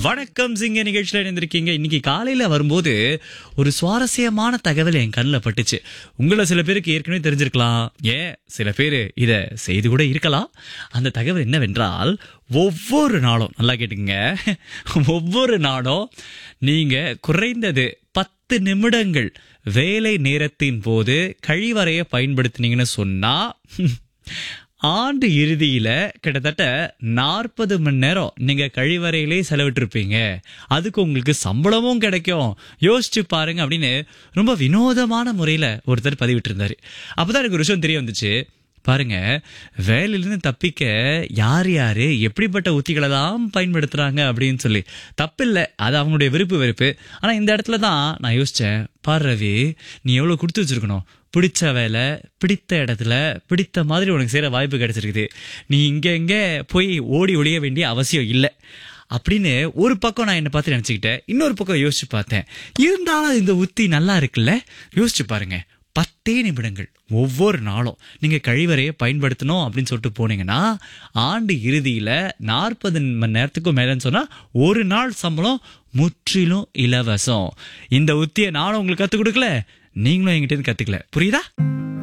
வணக்கம் சிங்க நிகழ்ச்சியில் இணைந்திருக்கீங்க இன்னைக்கு காலையில வரும்போது ஒரு சுவாரஸ்யமான தகவல் என் கண்ணில் பட்டுச்சு உங்களை சில பேருக்கு ஏற்கனவே தெரிஞ்சிருக்கலாம் ஏன் சில பேர் இதை செய்து கூட இருக்கலாம் அந்த தகவல் என்னவென்றால் ஒவ்வொரு நாளும் நல்லா கேட்டுங்க ஒவ்வொரு நாளும் நீங்க குறைந்தது பத்து நிமிடங்கள் வேலை நேரத்தின் போது கழிவறையை பயன்படுத்தினீங்கன்னு சொன்னா ஆண்டு இறுதியில கிட்டத்தட்ட நாற்பது மணி நேரம் நீங்க கழிவறையிலே செலவிட்டிருப்பீங்க அதுக்கு உங்களுக்கு சம்பளமும் கிடைக்கும் யோசிச்சு பாருங்க அப்படின்னு ரொம்ப வினோதமான முறையில ஒருத்தர் பதிவிட்டு இருந்தாரு அப்பதான் எனக்கு ஒரு விஷயம் தெரிய வந்துச்சு பாருங்க வேலையிலிருந்து தப்பிக்க யார் யாரு எப்படிப்பட்ட உத்திகளை தான் பயன்படுத்துறாங்க அப்படின்னு சொல்லி தப்பில்லை அது அவங்களுடைய விருப்பு வெறுப்பு ஆனா இந்த இடத்துல தான் நான் யோசிச்சேன் பாரு ரவி நீ எவ்வளவு கொடுத்து வச்சிருக்கணும் பிடிச்ச வேலை பிடித்த இடத்துல பிடித்த மாதிரி உனக்கு செய்கிற வாய்ப்பு கிடைச்சிருக்குது நீ இங்கே இங்கே போய் ஓடி ஒழிய வேண்டிய அவசியம் இல்லை அப்படின்னு ஒரு பக்கம் நான் என்னை பார்த்து நினச்சிக்கிட்டேன் இன்னொரு பக்கம் யோசிச்சு பார்த்தேன் இருந்தாலும் இந்த உத்தி நல்லா இருக்குல்ல யோசிச்சு பாருங்க பத்தே நிமிடங்கள் ஒவ்வொரு நாளும் நீங்கள் கழிவறையை பயன்படுத்தணும் அப்படின்னு சொல்லிட்டு போனீங்கன்னா ஆண்டு இறுதியில் நாற்பது மணி நேரத்துக்கும் மேலேன்னு சொன்னால் ஒரு நாள் சம்பளம் முற்றிலும் இலவசம் இந்த உத்தியை நானும் உங்களுக்கு கற்றுக் கொடுக்கல நீங்களும் என்கிட்ட இருந்து கற்றுக்கல புரியுதா